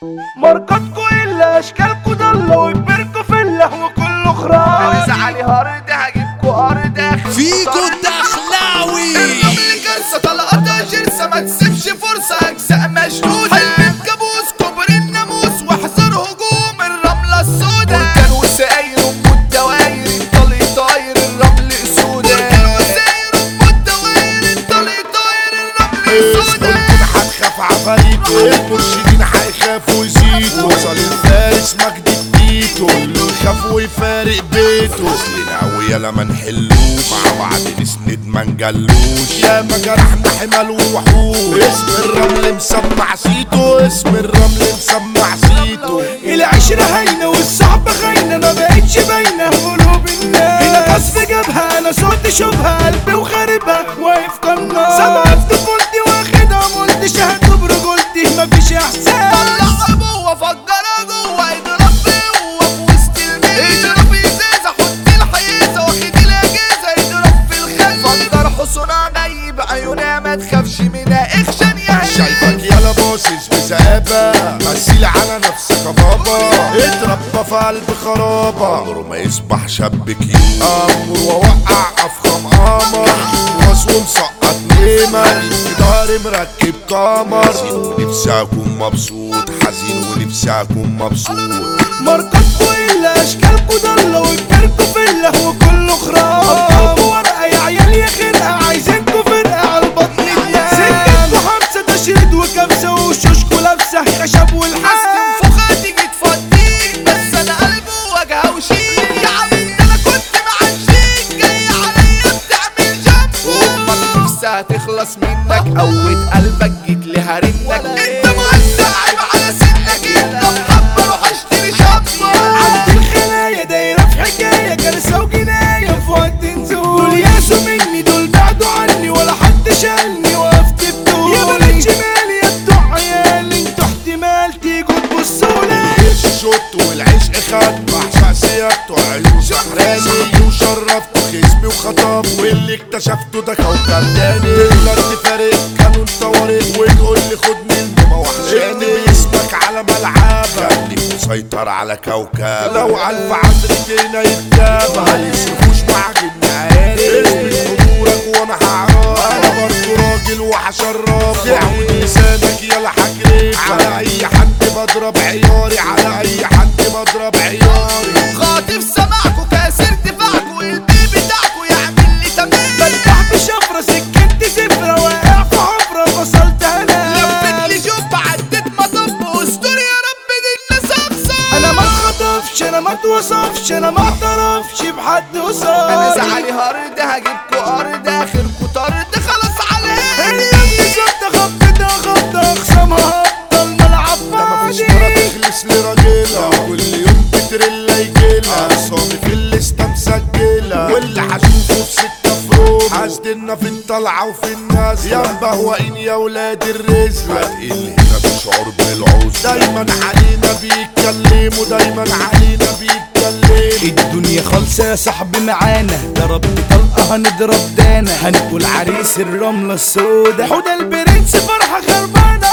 ماركاتكو الا اشكالكو ضلة وكبركو في اللهو كله خراج زعلي هارد هجيبكو ارض اخر فيكو الدخلاوي الرمل كارثة طلقتها جرسة ما تسيبش فرصة اجزاء مشدودة حلم بكابوس كبر الناموس واحذر هجوم الرملة السوداء بركان وساير ام الدواير انطلق طاير الرمل اسودة بركان وساير ام الدواير انطلق طاير الرمل اسودة هتخاف عفاريته المرشدين هيخافوا يزيدوا وصل الفارس مجد التيتو اللي يخاف ويفارق بيته اصلنا ويلا ما نحلوش مع بعض نسند ما نجلوش يا ما جرحنا حمل ووحوش اسم الرمل مسمع سيتو اسم الرمل مسمع سيتو العشرة هاينة والصحبة خاينة ما بقتش باينة قلوب الناس هنا قصف جابها انا صوت شوفها قلبي وخاربها واقف قناص سبعة في طفولتي واخدها قلت شهدت برجولتي مفيش احساس طلع ابوه فجرها جوه اضرب بقوه في وسط الميل اضرب ازازه حط الحيزه واخد الاجهزه اضرب في الخل فجر حصنها جاي بعيونها ما تخافش منها اخشن يا هي. شايفك يالا باصص بذئابة مثيل على نفسك يا بابا اتربى في قلب خرابة عمره ما يصبح شاب كيوت امر واوقع افخم قمر واصوم مسقط نيمة في ضهري مركب قمر حزين ونفسي اكون مبسوط حزين ونفسي اكون مبسوط ماركاتكو الا اشكالكو ضلة وكبركو في اللهو كله خراج ابطالكو ورقة يا عيال يا خرقة عايزينكو فرقة على البطن تنام سكتكو حبسة تشريد وكبسة وشوشكو لابسة خشب والحسن فوخة تيجي تفضيك بس انا قلبي وجهه وشيك يا عم انت انا كنت معشيك جاي عليا بتعمل جنبه امك نفسها تخلص منك قوت قلبك جيت لي هرنك انت موزع عيب على سنك انت محمر روح اشتري شطه عند الخلايا دايرة في حكاية كارثة وجناية في وقت نزول دول ياسوا مني دول بعدوا عني ولا حد شالني وقفت بدول يا بنات شمالي يا بتوع عيالي انتوا احتمال تيجوا تبصوا لي الشوت والعشق خد بعشق سيادته عيونه سحراني وشرفته خصمي وخطب واللي اكتشفته ده كوكب تاني تقدر تفارق كانوا طوارئ وتقول لي خد منه ما وحشاني باسمك على ملعبك خليك مسيطر على كوكب لو ألف عدرتنا يتجاب ما يصرفوش معاك النهاري اثبت حضورك وانا هعرف انا برضه راجل وهشرف تعود لسانك يلا حكريك على اي حد بضرب عياري على اي حد بضرب عياري خاطف سماعكوا كاسر دفاعكوا البي بتاعكوا يعمل لي تمام بلتح بشفرة سكنت زفرة واقع في حفرة فصلت انا لفت لي جوب عديت مطب واستر يا رب دي الناس اقصى انا ما اتخطفش انا ما اتوصفش انا ما اعترفش بحد وصف انا زعلي هارد هجيبكوا ارض اخركوا طرد خلاص على اللي خبطة خبطة خبطة اخصامها هبطة الملعب ده مفيش فاضي مرة تخلص لراجلها كل يوم بتريلا يجيلها أقسامي في الليستة مسجلة واللي هشوفه في ستة فروم حاسدنا في الطلعة وفي الناس يا مبهوقين يا ولاد الرزق هتقل هنا بشعور بالعوز دايما علينا بيتكلموا دايما علينا بيتكلموا الدنيا خالصة يا صاحبي معانا ضربت طلقة هنضرب دانا هنقول عريس الرملة السودا حوده البرنس فرحة خربانة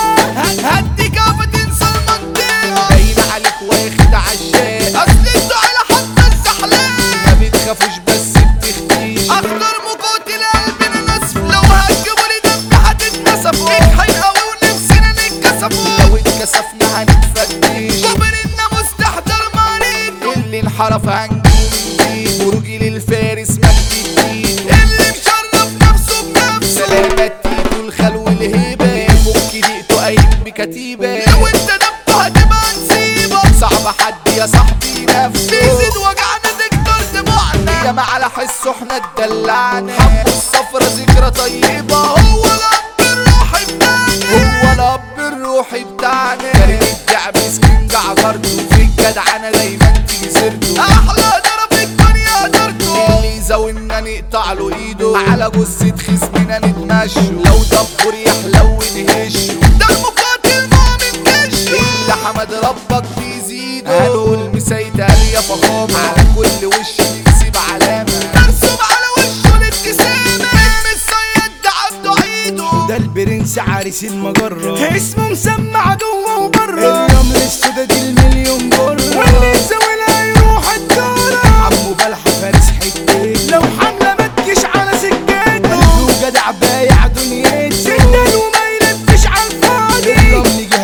هديك ما تنسى المنطقة باين عليك واخد عشاق اصل انتوا على حتى الزحلقة ما بتخافوش بس بتختيش اخطر موجود لقلبنا نسف لو هتجيبوا لي دم هتتنسفوا اجحي قوي ونفسنا نتكسفوا لو اتكسفنا هنتفتش صابرنا مستحضر مريض اللي انحرف هنجوم جديد وراجل الفارس مجد جديد اللي مشرف نفسه بنفسه سلامات تيتو الخلو الهيبة يفك دقته قايم بكتيبة لو انت دبته هتبقى نسيبة صعب حد يا صاحبي نفسه بيزيد وجعنا تكتر دموعنا ياما على حسه احنا اتدلعنا حبه الصفرة ذكرى طيبة هو الأب الروحي بتاعنا هو الأب الروحي بتاعنا كريم الدعم مسكين جعجرته في الجدعنة دايما تيجي سيرته أحلى ضرب الدنيا قدرته اللي يزاولنا نقطع له ايده على جثة خصمنا نتمشوا لو دبر يحلو نهشه ده المقاتل مؤمن كشه اللي حمد ربك بيزيده هنقول مسيدة يا فخامة على كل وش نسيب علامة مرسوم على وشه الابتسامة نجم الصياد ده عنده عيده ده البرنس عريس المجرة اسمه مسمع جوه وبره الرمل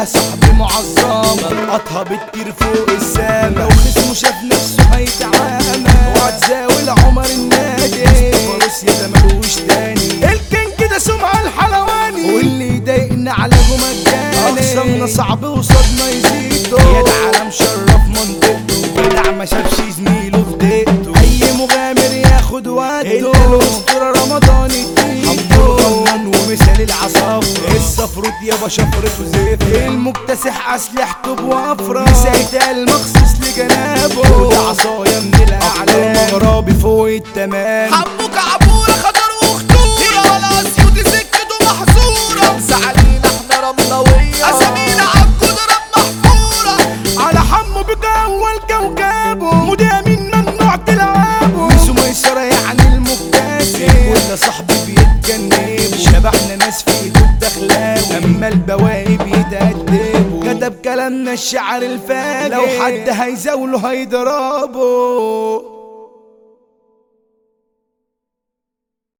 فيها صاحبي معظم ملقطها بتطير فوق السما لو خصمه شاف نفسه هيتعامى وهتزاول عمر النادي فلوس يا ده ملوش تاني الكان كده سمعة الحلواني واللي يضايقنا على مجاني اقسامنا صعب وصدنا يزيدوا يا ده عالم شرف منطقته جدع ما شافش زميله في دقته اي مغامر ياخد وقته انت الاسطوره رمضان الدين حمو ومثال العصافرة الصفروت يابا شفرته زفت المكتسح اسلحته بوفرة مسايتها المخصوص لجنابه وده عصايا من الاعلام مغربي فوق التمام حبوك عبورة خطر وخطورة ولا اسيوط سكته محظورة خمسة علينا احنا رملوية اسامينا عالجدران محفورة على حمو بجوه كوكبه مذيع من ممنوع تلعبه ميسو ميسرة يعني المكتسب كل صاحبي بيتجنبه شبحنا ناس في جد اخلاقه اما البواقي بيتأدبوا كتب كلامنا الشعر الفاجر لو حد هيزاوله هيضربه